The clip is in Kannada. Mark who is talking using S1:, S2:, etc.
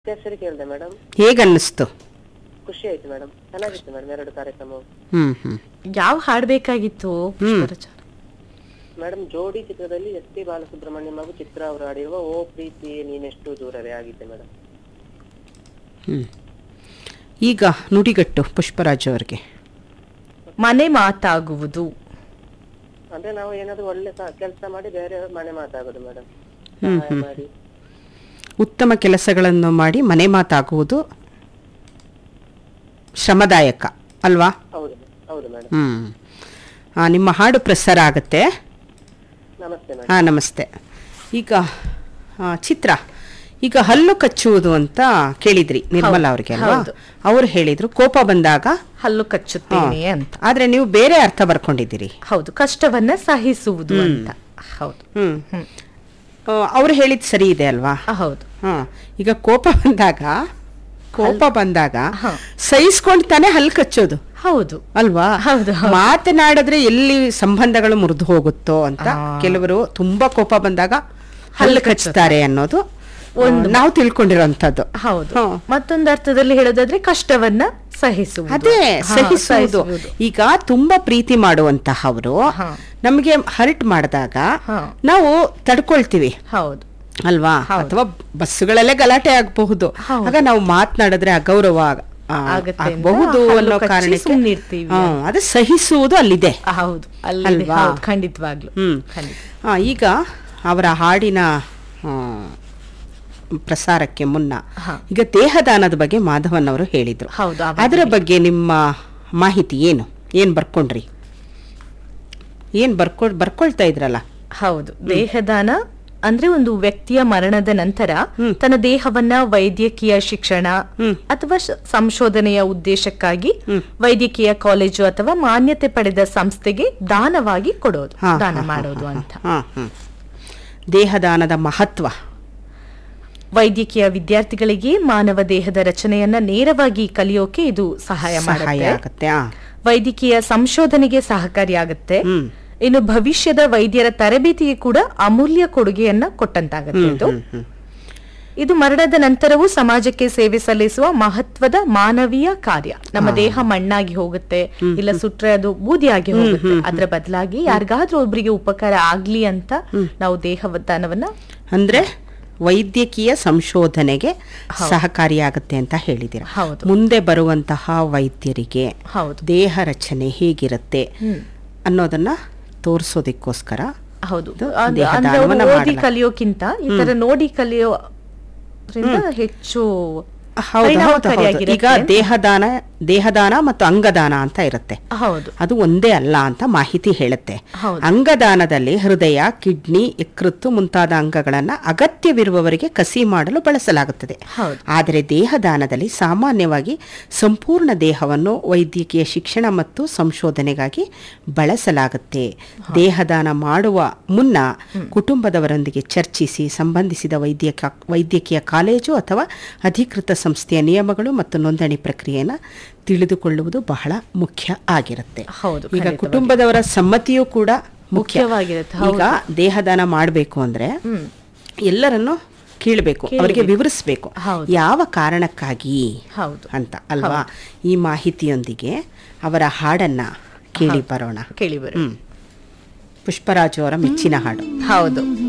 S1: ಹೆಸರು ಕೇಳಿದೆ ಮೇಡಮ್
S2: ಹೇಗನ್ನಿಸ್ತು
S1: ಖುಷಿ ಆಯ್ತು ಮೇಡಮ್ ಚೆನ್ನಾಗಿತ್ತು ಮೇಡಮ್ ಎರಡು ಕಾರ್ಯಕ್ರಮವು
S2: ಹ್ಮ್ ಹ್ಮ್
S3: ಯಾವ ಹಾಡ್ಬೇಕಾಗಿತ್ತು ಪುಷ್ಪರಾಜ್ ಅವ್ರೆ?
S1: ಮೇಡಮ್ ಜೋಡಿ ಚಿತ್ರದಲ್ಲಿ ಎಸ್ ಪಿ ಬಾಲಸುಬ್ರಹ್ಮಣ್ಯಂ ಹಾಗೂ ಚಿತ್ರ ಅವರು ಆಡಿರುವ ಓ ಪ್ರೀತಿ ನೀನೆಷ್ಟು ದೂರವೇ ಆಗಿದೆ ಮೇಡಮ್
S2: ಹ್ಮ್ ಈಗ ನುಡಿಗಟ್ಟು ಪುಷ್ಪರಾಜ್ ಅವರಿಗೆ
S3: ಮನೆ ಮಾತಾಗುವುದು
S1: ಅಂದ್ರೆ ನಾವು ಏನಾದ್ರು ಒಳ್ಳೆ ಕೆಲಸ ಮಾಡಿ ಬೇರೆ ಮನೆ ಮಾತಾಗೋದು ಮೇಡಮ್
S2: ಹ್ಮ್,
S1: ಸಹಾಯ ಮಾಡಿ
S2: ಉತ್ತಮ ಕೆಲಸಗಳನ್ನು ಮಾಡಿ ಮನೆ ಮಾತಾಗುವುದು ಶ್ರಮದಾಯಕ ಅಲ್ವಾ
S1: ಹೌದು ಹೌದು ಮೇಡಮ್
S2: ಹ್ಮ್ ಆ, ನಿಮ್ಮ ಹಾಡು ಪ್ರಸಾರ ಆಗತ್ತೆ
S1: ನಮಸ್ತೆ ಮೇಡಮ್
S2: ಹಾ ನಮಸ್ತೆ ಈಗ ಆ, ಚಿತ್ರ ಈಗ ಹಲ್ಲು ಕಚ್ಚುವುದು ಅಂತ ಕೇಳಿದ್ರಿ ನಿರ್ಮಲಾ ಅವ್ರಿಗೆ ಅಲ್ವಾ
S3: ಹೌದು.
S2: ಅವ್ರು ಹೇಳಿದ್ರು ಕೋಪ ಬಂದಾಗ
S3: ಹಲ್ಲು ಕಚ್ಚುತ್ತೇನೆ ಅಂತ
S2: ಆದ್ರೆ ನೀವು ಬೇರೆ ಅರ್ಥ ಬರ್ಕೊಂಡಿದ್ದೀರಿ
S3: ಹೌದು ಕಷ್ಟವನ್ನ ಸಹಿಸುವುದು ಅಂತ ಹೌದು
S2: ಹ್ಮ್
S3: ಹ್ಮ್.
S2: ಅವ್ರು ಹೇಳಿದ್ ಸರಿ ಇದೆ ಅಲ್ವಾ
S3: ಆ, ಹೌದು
S2: ಹಾ ಈಗ ಕೋಪ ಬಂದಾಗ ಕೋಪ ಬಂದಾಗ
S3: ಹಾ.
S2: ಸಹಿಸ್ಕೊಂಡು ತಾನೇ ಹಲ್ಲು ಕಚ್ಚೋದು
S3: ಹೌದು
S2: ಅಲ್ವಾ
S3: ಹೌದು, ಹೌದು.
S2: ಮಾತನಾಡಿದ್ರೆ ಎಲ್ಲಿ ಸಂಬಂಧಗಳು ಮುರಿದು ಹೋಗುತ್ತೋ ಅಂತ
S3: ಆ.
S2: ಕೆಲವರು ತುಂಬಾ ಕೋಪ ಬಂದಾಗ ಹಲ್ಲು ಕಚ್ತಾರೆ ಅನ್ನೋದು
S3: ಒಂದು-
S2: ನಾವು ತಿಳ್ಕೊಂಡಿರೋಂಥದ್ದು
S3: ಹೌದು
S2: ಹಾ.
S3: ಮತ್ತೊಂದು ಅರ್ಥದಲ್ಲಿ ಹೇಳೋದಾದ್ರೆ ಕಷ್ಟವನ್ನ ಸಹಿಸುವುದು
S2: ಅದೇ
S3: ಹಾ,
S2: ಸಹಿಸುವುದು ಈಗ ತುಂಬಾ ಪ್ರೀತಿ ಮಾಡುವಂತಹವರು
S3: ಹಾ.
S2: ನಮಗೆ ಹರ್ಟ್ ಮಾಡಿದಾಗ
S3: ಹಾ.
S2: ನಾವು ತಡ್ಕೊಳ್ತೀವಿ
S3: ಹೌದು
S2: ಅಲ್ವಾ
S3: ಹೌದು.
S2: ಅಥವಾ ಬಸ್ಸುಗಳಲ್ಲೇ ಗಲಾಟೆ ಆಗಬಹುದು
S3: ಹೌದು.
S2: ಆಗ ನಾವು ಮಾತನಾಡಿದ್ರೆ ಅಗೌರವ ಆ,
S3: ಆಗತ್ತೆ ಅಂತ
S2: ಆಗಬಹುದು
S3: ಹಲ್ಲು
S2: ಅನ್ನೋ
S3: ಕಚ್ಚಿ
S2: ಕಾರಣಕ್ಕೆ
S3: ಸುಮ್ನಿರ್ತೀವಿ
S2: ಹಾ, ಅದು ಸಹಿಸುವುದು ಅಲ್ಲಿದೆ
S3: ಆ, ಹೌದು ಅಲ್ಲಿ
S2: ಅಲ್ವಾ?
S3: ಹೌದು ಖಂಡಿತವಾಗ್ಲು
S2: ಹ್ಮ್
S3: ಖಂಡಿತ
S2: ಆ, ಈಗ ಅವರ ಹಾಡಿನ ಆ, ಪ್ರಸಾರಕ್ಕೆ ಮುನ್ನ
S3: ಹಾ.
S2: ಈಗ ದೇಹದಾನದ ಬಗ್ಗೆ ಮಾಧವನ್ ಅವರು ಹೇಳಿದ್ರು
S3: ಹೌದು, ಆ
S2: ಅದರ ಬಗ್ಗೆ ನಿಮ್ಮ ಮಾಹಿತಿ ಏನು ಏನ್ ಬರ್ಕೊಂಡ್ರಿ ಏನ್ ಬರ್ಕೊ ಬರ್ಕೊಳ್ತಾ ಇದ್ರಲ್ಲ
S3: ಹೌದು ದೇಹದಾನ ಅಂದ್ರೆ ಒಂದು ವ್ಯಕ್ತಿಯ ಮರಣದ ನಂತರ
S2: ಹ್ಮ್.
S3: ತನ್ನ ದೇಹವನ್ನ ವೈದ್ಯಕೀಯ ಶಿಕ್ಷಣ
S2: ಹ್ಮ್.
S3: ಅಥವಾ ಶ- ಸಂಶೋಧನೆಯ ಉದ್ದೇಶಕ್ಕಾಗಿ
S2: ಹ್ಮ್.
S3: ವೈದ್ಯಕೀಯ ಕಾಲೇಜು ಅಥವಾ ಮಾನ್ಯತೆ ಪಡೆದ ಸಂಸ್ಥೆಗೆ ದಾನವಾಗಿ ಕೊಡೋದು
S2: ಹಾ,
S3: ದಾನ
S2: ಹಾ, ಹಾ,
S3: ಮಾಡೋದು
S2: ಹಾ,
S3: ಅಂತ
S2: ಹಾ, ಹ್ಮ್. ದೇಹದಾನದ ಮಹತ್ವ
S3: ವೈದ್ಯಕೀಯ ವಿದ್ಯಾರ್ಥಿಗಳಿಗೆ ಮಾನವ ದೇಹದ ರಚನೆಯನ್ನ ನೇರವಾಗಿ ಕಲಿಯೋಕೆ ಇದು ಸಹಾಯ
S2: ಸಹಾಯ
S3: ಮಾಡುತ್ತೆ
S2: ಆಗತ್ತೆ ಆ.
S3: ವೈದ್ಯಕೀಯ ಸಂಶೋಧನೆಗೆ ಸಹಕಾರಿಯಾಗುತ್ತೆ
S2: ಹ್ಮ್.
S3: ಇನ್ನು ಭವಿಷ್ಯದ ವೈದ್ಯರ ತರಬೇತಿಗೆ ಕೂಡ ಅಮೂಲ್ಯ ಕೊಡುಗೆಯನ್ನ ಕೊಟ್ಟಂತಾಗುತ್ತೆ ಇದು
S2: ಹ್ಮ್, ಹ್ಮ್.
S3: ಇದು ಮರಣದ ನಂತರವೂ ಸಮಾಜಕ್ಕೆ ಸೇವೆ ಸಲ್ಲಿಸುವ ಮಹತ್ವದ ಮಾನವೀಯ ಕಾರ್ಯ ನಮ್ಮ ದೇಹ ಮಣ್ಣಾಗಿ ಹೋಗುತ್ತೆ ಇಲ್ಲ ಸುಟ್ರೆ ಅದು ಬೂದಿಯಾಗಿ ಹೋಗುತ್ತೆ ಅದರ ಬದಲಾಗಿ ಯಾರಿಗಾದ್ರೂ ಒಬ್ರಿಗೆ ಉಪಕಾರ ಆಗ್ಲಿ ಅಂತ ನಾವು ದೇಹದಾನವನ್ನ
S2: ಅಂದ್ರೆ ವೈದ್ಯಕೀಯ ಸಂಶೋಧನೆಗೆ ಸಹಕಾರಿಯಾಗುತ್ತೆ ಅಂತ ಹೇಳಿದಿರ
S3: ಹೌದು.
S2: ಮುಂದೆ ಬರುವಂತಹ ವೈದ್ಯರಿಗೆ
S3: ಹೌದು
S2: ದೇಹ ರಚನೆ ಹೇಗಿರುತ್ತೆ
S3: ಹ್ಮ್.
S2: ಅನ್ನೋದನ್ನ ತೋರಿಸೋದಕ್ಕೋಸ್ಕರ
S3: ಹೌದು
S2: ಇದು
S3: ಅದ್- ಅಂದ್ರೆ
S2: ದೇಹದಾನವನ್ನ
S3: ಅವ್ರು ಓದಿ
S2: ಮಾಡಲ್ಲ.
S3: ಕಲಿಯೋಕ್ಕಿಂತ ಈ ತರ ನೋಡಿ ಕಲಿಯೋದ್ರಿಂದ ಹೆಚ್ಚು
S2: ಹೌದು ಹೌದು ಹೌದು ಈಗ
S3: ಪರಿಣಾಮಕಾರಿಯಾಗಿರುತ್ತೆ ಅಂತ.
S2: ದೇಹದಾನ ದೇಹದಾನ ಮತ್ತು ಅಂಗದಾನ ಅಂತ ಇರುತ್ತೆ
S3: ಹೌದು
S2: ಅದು ಒಂದೇ ಅಲ್ಲ ಅಂತ ಮಾಹಿತಿ ಹೇಳುತ್ತೆ
S3: ಹೌದು.
S2: ಅಂಗದಾನದಲ್ಲಿ ಹೃದಯ ಕಿಡ್ನಿ ಯಕೃತ್ತು ಮುಂತಾದ ಅಂಗಗಳನ್ನ ಅಗತ್ಯವಿರುವವರಿಗೆ ಕಸಿ ಮಾಡಲು ಬಳಸಲಾಗುತ್ತದೆ
S3: ಹೌದು.
S2: ಆದರೆ ದೇಹದಾನದಲ್ಲಿ ಸಾಮಾನ್ಯವಾಗಿ ಸಂಪೂರ್ಣ ದೇಹವನ್ನು ವೈದ್ಯಕೀಯ ಶಿಕ್ಷಣ ಮತ್ತು ಸಂಶೋಧನೆಗಾಗಿ ಬಳಸಲಾಗುತ್ತೆ ದೇಹದಾನ ಮಾಡುವ ಮುನ್ನ ಕುಟುಂಬದವರೊಂದಿಗೆ ಚರ್ಚಿಸಿ ಸಂಬಂಧಿಸಿದ ವೈದ್ಯಕ ವೈದ್ಯಕೀಯ ಕಾಲೇಜು ಅಥವಾ ಅಧಿಕೃತ ಸಂಸ್ಥೆಯ ನಿಯಮಗಳು ಮತ್ತು ನೋಂದಣಿ ಪ್ರಕ್ರಿಯೆಯನ್ನು ತಿಳಿದುಕೊಳ್ಳುವುದು ಬಹಳ ಮುಖ್ಯ ಆಗಿರುತ್ತೆ
S3: ಹೌದು,
S2: ಈಗ
S3: ಖಂಡಿತವಾಗಿ.
S2: ಕುಟುಂಬದವರ ಸಮ್ಮತಿಯೂ ಕೂಡ ಮುಖ್ಯ
S3: ಮುಖ್ಯವಾಗಿರುತ್ತೆ,
S2: ಈಗ ದೇಹದಾನ ಮಾಡಬೇಕು ಅಂದ್ರೆ
S3: ಹ್ಮ್.
S2: ಎಲ್ಲರನ್ನು ಕೇಳಬೇಕು ಅವರಿಗೆ
S3: ಕೇಳ್ಬೇಕು.
S2: ವಿವರಿಸಬೇಕು
S3: ಹೌದು.
S2: ಯಾವ ಕಾರಣಕ್ಕಾಗಿ
S3: ಹೌದು
S2: ಅಂತ ಅಲ್ವಾ ಈ ಮಾಹಿತಿಯೊಂದಿಗೆ ಅವರ ಹಾಡನ್ನ ಕೇಳಿ ಬರೋಣ
S3: ಕೇಳಿ ಬರು
S2: ಹ್ಮ್ ಪುಷ್ಪರಾಜು ಅವರ ಮೆಚ್ಚಿನ ಹಾಡು
S3: ಹೌದು